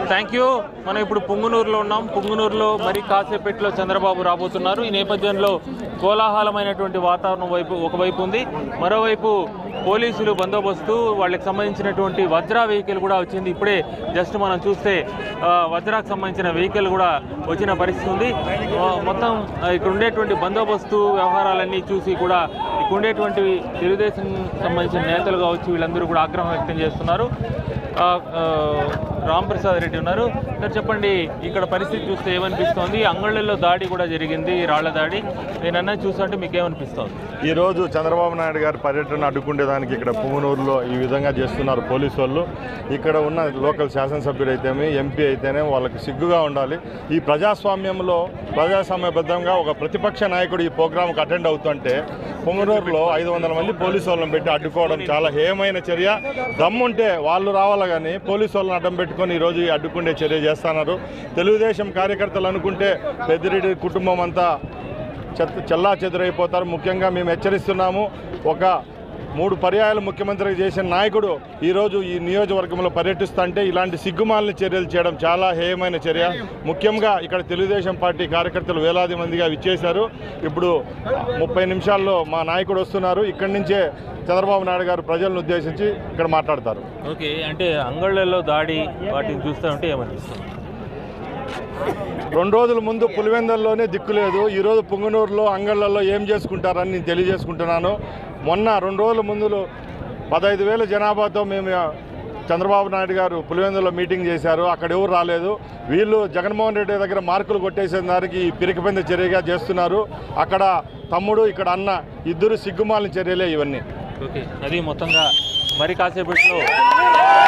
thank you మనం ఇప్పుడు పుంగునూరులో ఉన్నాం పుంగునూరులో మరి కాసేపట్లో చంద్రబాబు రాబోతున్నారు ఈ నేపథ్యంలో కోలాహలమైనటువంటి వాతావరణం వైపు ఒకవైపు ఉంది మరోవైపు పోలీసులు బందోబస్తు వాళ్ళకి సంబంధించినటువంటి వజ్రా వెహికల్ కూడా వచ్చింది ఇప్పుడే జస్ట్ మనం చూస్తే ఆ, వజ్రాకు సంబంధించిన వెహికల్ కూడా వచ్చిన పరిస్థితి ఉంది ఆ, మొత్తం ఆ, ఇక్కడ ఉండేటువంటి బందోబస్తు వ్యవహారాలన్నీ చూసి కూడా ఇక్కడ ఉండేటువంటి తెలుగుదేశం సంబంధించిన నేతలు కావచ్చు వీళ్ళందరూ కూడా ఆగ్రహం వ్యక్తం చేస్తున్నారు ఆ, ఆ, రాంప్రసాద్ రెడ్డి ఉన్నారు సార్ చెప్పండి ఇక్కడ పరిస్థితి చూస్తే ఏమనిపిస్తోంది అంగళ్ళల్లో దాడి కూడా జరిగింది రాళ్ల దాడి నేనన్నా చూస్తుంటే మీకు ఏమనిపిస్తోంది ఈ రోజు చంద్రబాబు నాయుడు గారి పర్యటన అడ్డుకునేదానికి ఇక్కడ పుంగనూరులో ఈ విధంగా చేస్తున్నారు పోలీసు వాళ్ళు ఇక్కడ ఉన్న లోకల్ శాసనసభ్యుడు అయితేమి ఎంపీ అయితేనే వాళ్ళకి సిగ్గుగా ఉండాలి ఈ ప్రజాస్వామ్యంలో ప్రజాస్వామ్యబద్ధంగా ఒక ప్రతిపక్ష నాయకుడు ఈ ప్రోగ్రాంకి అటెండ్ అవుతుంటే పుంగనూరులో ఐదు వందల మంది పోలీసు వాళ్ళని పెట్టి అడ్డుకోవడం చాలా హేయమైన చర్య దమ్ముంటే వాళ్ళు రావాలి కానీ పోలీసు వాళ్ళని అడ్డం పెట్టుకొని ఈరోజు ఈ అడ్డుకునే చర్య చేస్తున్నారు తెలుగుదేశం కార్యకర్తలు అనుకుంటే పెద్దిరెడ్డి కుటుంబం అంతా చెత్త చెల్లా చెదురైపోతారు ముఖ్యంగా మేము హెచ్చరిస్తున్నాము ఒక మూడు పర్యాయాలు ముఖ్యమంత్రి చేసిన నాయకుడు ఈరోజు ఈ నియోజకవర్గంలో పర్యటిస్తుంటే ఇలాంటి సిగ్గుమాలిన చర్యలు చేయడం చాలా హేయమైన చర్య ముఖ్యంగా ఇక్కడ తెలుగుదేశం పార్టీ కార్యకర్తలు వేలాది మందిగా విచ్చేశారు ఇప్పుడు ముప్పై నిమిషాల్లో మా నాయకుడు వస్తున్నారు ఇక్కడి నుంచే చంద్రబాబు నాయుడు గారు ప్రజలను ఉద్దేశించి ఇక్కడ మాట్లాడతారు ఓకే అంటే అంగళ్ళల్లో దాడి వాటిని చూస్తూ ఉంటే ఏమనిపిస్తుంది రెండు రోజుల ముందు పులివెందల్లోనే దిక్కు లేదు ఈరోజు పుంగనూరులో అంగళ్ళల్లో ఏం చేసుకుంటారని నేను తెలియజేసుకుంటున్నాను మొన్న రెండు రోజుల ముందు పదహైదు వేల జనాభాతో మేము చంద్రబాబు నాయుడు గారు పులివెందులో మీటింగ్ చేశారు అక్కడ ఎవరు రాలేదు వీళ్ళు జగన్మోహన్ రెడ్డి దగ్గర మార్కులు కొట్టేసే దానికి ఈ పిరికిపెంద చర్యగా చేస్తున్నారు అక్కడ తమ్ముడు ఇక్కడ అన్న ఇద్దరు సిగ్గుమాలిన చర్యలే ఇవన్నీ ఓకే అది మొత్తంగా మరి కాసేపట్లో